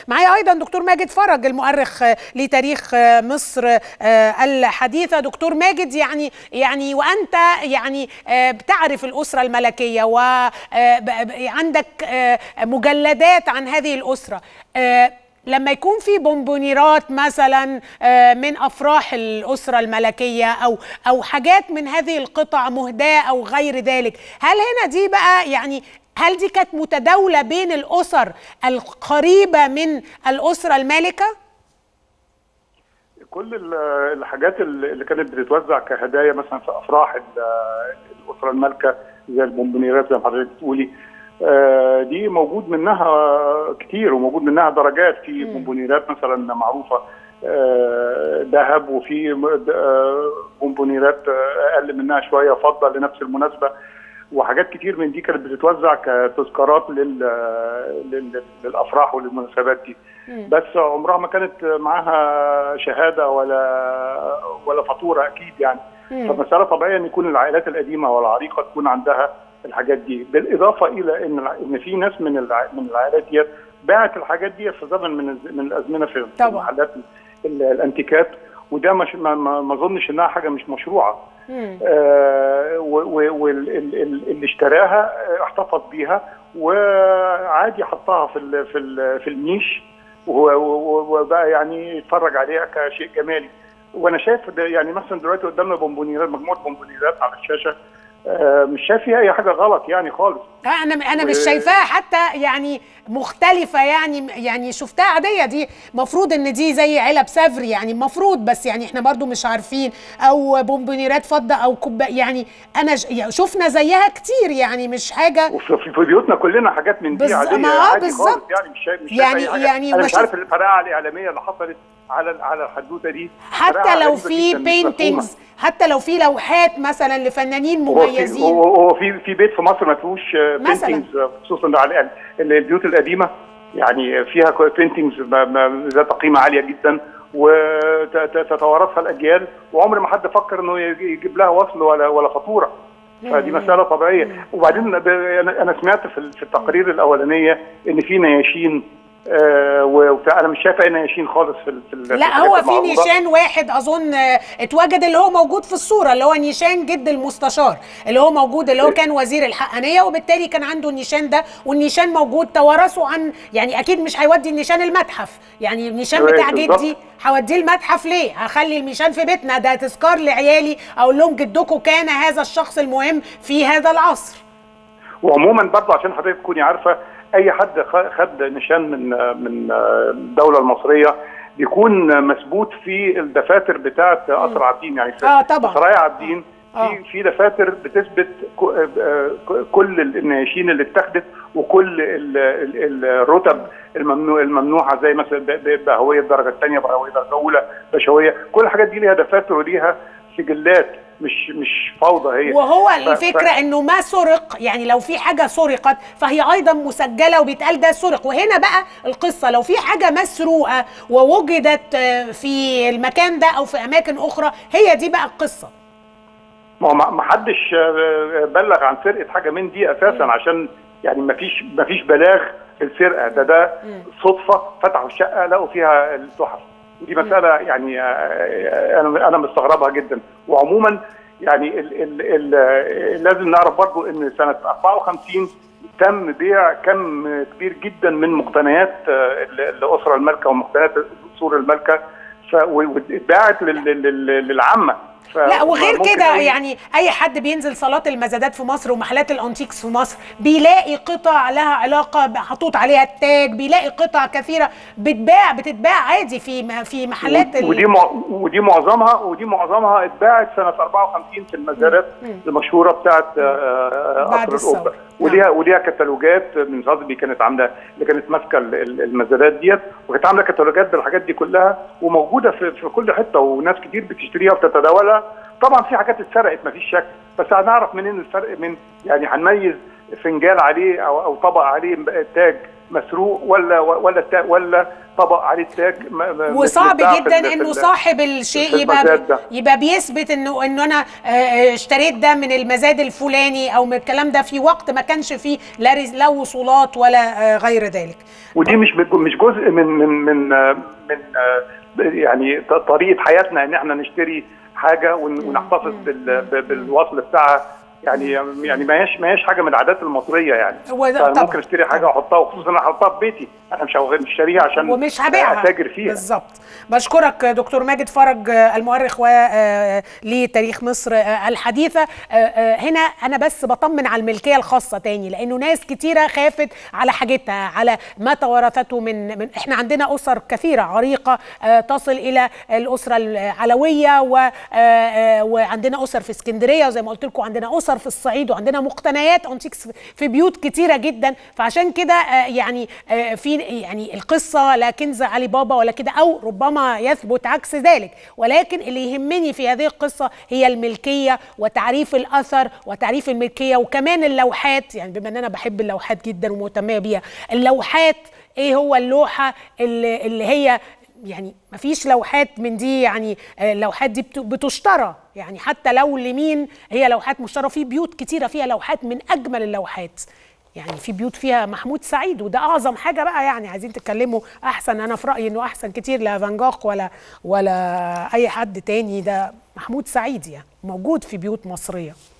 معايا ايضا دكتور ماجد فرج المؤرخ لتاريخ مصر الحديثه دكتور ماجد يعني يعني وانت يعني بتعرف الاسره الملكيه وعندك مجلدات عن هذه الاسره لما يكون في بونبونيرات مثلا من افراح الاسره الملكيه او او حاجات من هذه القطع مهداه او غير ذلك هل هنا دي بقى يعني هل دي كانت متداوله بين الاسر القريبه من الاسره المالكه كل الحاجات اللي كانت بتتوزع كهدايا مثلا في افراح الاسره المالكه زي البونبونيرات زي ما حضرتك بتقولي دي موجود منها كتير وموجود منها درجات في بونبونيرات مثلا معروفه ذهب وفي بونبونيرات اقل منها شويه فضه لنفس المناسبه وحاجات كتير من دي كانت بتتوزع كتذكارات لل... للافراح وللمناسبات دي بس عمرها ما كانت معاها شهاده ولا ولا فاتوره اكيد يعني فمساله طبيعيه ان يكون العائلات القديمه والعريقه تكون عندها الحاجات دي بالاضافه الى ان ان في ناس من من العائلات ديت باعت الحاجات دي في زمن من من الازمنه في طبعا. محلات الانتيكات وده مش ما, ما اظنش انها حاجه مش مشروعه آه واللي اشتراها احتفظ بيها وعادي حطها في ال في ال في النيش وبقى يعني يتفرج عليها كشيء جمالي وانا شايف يعني مثلا دلوقتي قدامنا بونبونيرات مجموعه بونبونيرات على الشاشه آه مش شايف فيها اي حاجه غلط يعني خالص انا انا مش شايفاها حتى يعني مختلفه يعني يعني شفتها عاديه دي مفروض ان دي زي علب سافر يعني المفروض بس يعني احنا برضو مش عارفين او بونبونيرات فضه او كوب يعني انا يعني شفنا زيها كتير يعني مش حاجه وفي في بيوتنا كلنا حاجات من دي عاديه ما عادي بالظبط يعني مش شايف مش يعني شايف أي يعني انا مش عارف الفرقعه الاعلاميه اللي حصلت على على الحدوته دي حتى لو في بينتينجز حتى لو في لوحات مثلا لفنانين مميزين هو في, هو في في بيت في مصر ما فيهوش بينتينجز خصوصا على البيوت القديمه يعني فيها بينتينجز ذات قيمه عاليه جدا وتتوارثها الاجيال وعمر ما حد فكر انه يجيب لها وصل ولا ولا فاتوره فدي مساله طبيعيه وبعدين انا سمعت في التقارير الاولانيه ان في نياشين آه وانا مش شايف اي نياشين خالص في, في لا هو في نيشان واحد اظن اتوجد اللي هو موجود في الصوره اللي هو نيشان جد المستشار اللي هو موجود اللي هو كان وزير الحقانيه وبالتالي كان عنده النيشان ده والنيشان موجود توارثه عن يعني اكيد مش هيودي النيشان المتحف يعني النيشان بتاع جدي هوديه المتحف ليه؟ هخلي النيشان في بيتنا ده تذكار لعيالي اقول لهم جدكم كان هذا الشخص المهم في هذا العصر وعموما برضه عشان حضرتك تكوني عارفه اي حد خد نشان من من الدوله المصريه بيكون مثبوت في الدفاتر بتاعه قصر عابدين يعني في اه طبعا سرايا عابدين في في دفاتر بتثبت كل النياشين اللي اتخذت وكل الرتب الممنوع الممنوعه زي مثلا بهويه الدرجه الثانيه بهويه الدرجه الاولى بشويه كل الحاجات دي ليها دفاتر وليها سجلات مش مش فوضى هي وهو الفكره ف... انه ما سرق يعني لو في حاجه سرقت فهي ايضا مسجله وبيتقال ده سرق وهنا بقى القصه لو في حاجه مسروقه ووجدت في المكان ده او في اماكن اخرى هي دي بقى القصه ما ما حدش بلغ عن سرقه حاجه من دي اساسا م. عشان يعني ما فيش ما فيش بلاغ في السرقه ده ده صدفه فتحوا الشقه لقوا فيها التحف ودي مساله يعني انا انا مستغربها جدا وعموما يعني ال ال ال لازم نعرف برضو ان سنه 54 تم بيع كم كبير جدا من مقتنيات الاسره المالكه ومقتنيات اصول المالكه واتباعت للعامه لا وغير كده يعني اي حد بينزل صالات المزادات في مصر ومحلات الانتيكس في مصر بيلاقي قطع لها علاقه محطوط عليها التاج بيلاقي قطع كثيره بتباع بتتباع عادي في في محلات ودي مع ودي معظمها ودي معظمها اتباعت سنه 54 في المزارات المشهوره بتاعت قصر القبه وليها وليها كتالوجات من صدبي كانت عامله اللي كانت ماسكه المزادات ديت وكانت عامله كتالوجات بالحاجات دي كلها وموجوده في, في كل حته وناس كتير بتشتريها وبتتداولها طبعا في حاجات اتسرقت مفيش شك بس هنعرف منين الفرق من يعني هنميز فنجان عليه او او طبق عليه تاج مسروق ولا ولا تا- ولا طبق عليه التاج م- م- وصعب بتاع في جدا ال- في انه ال- صاحب في الشيء يبقى المزاد ده. يبقى بيثبت انه انه انا آه، آه، اشتريت ده من المزاد الفلاني او من الكلام ده في وقت ما كانش فيه لا رز- لا وصولات ولا آه، غير ذلك ودي مش بج- مش جزء من من من آه، من آه، يعني ط- طريقه حياتنا ان احنا نشتري حاجه ون- ونحتفظ بال- ب- بالوصل بتاعها يعني يعني ما هيش ما هيش حاجه من العادات المصريه يعني هو ده فأنا طبعاً. ممكن اشتري حاجه واحطها وخصوصا انا احطها في بيتي انا مش هوغ- مش شاريها عشان ومش هبيعها اتاجر فيها بالظبط بشكرك دكتور ماجد فرج آه، المؤرخ و آه، لتاريخ مصر آه، الحديثه آه، آه، هنا انا بس بطمن على الملكيه الخاصه تاني لانه ناس كتيره خافت على حاجتها على ما توارثته من من احنا عندنا اسر كثيره عريقه آه، تصل الى الاسره العلويه و آه، آه، وعندنا اسر في اسكندريه وزي ما قلت لكم عندنا اسر في الصعيد وعندنا مقتنيات انتيكس في بيوت كتيره جدا فعشان كده آه، يعني آه، في يعني القصه لا كنز علي بابا ولا كده او ربما يثبت عكس ذلك ولكن اللي يهمني في هذه القصه هي الملكيه وتعريف الاثر وتعريف الملكيه وكمان اللوحات يعني بما ان انا بحب اللوحات جدا ومهتميه بيها اللوحات ايه هو اللوحه اللي, اللي هي يعني ما فيش لوحات من دي يعني آه، اللوحات دي بت- بتشترى يعني حتى لو لمين هي لوحات مشترى في بيوت كتيره فيها لوحات من اجمل اللوحات يعني في بيوت فيها محمود سعيد وده اعظم حاجه بقى يعني عايزين تتكلموا احسن انا في رايي انه احسن كتير لا فان جوخ ولا ولا اي حد تاني ده محمود سعيد يعني موجود في بيوت مصريه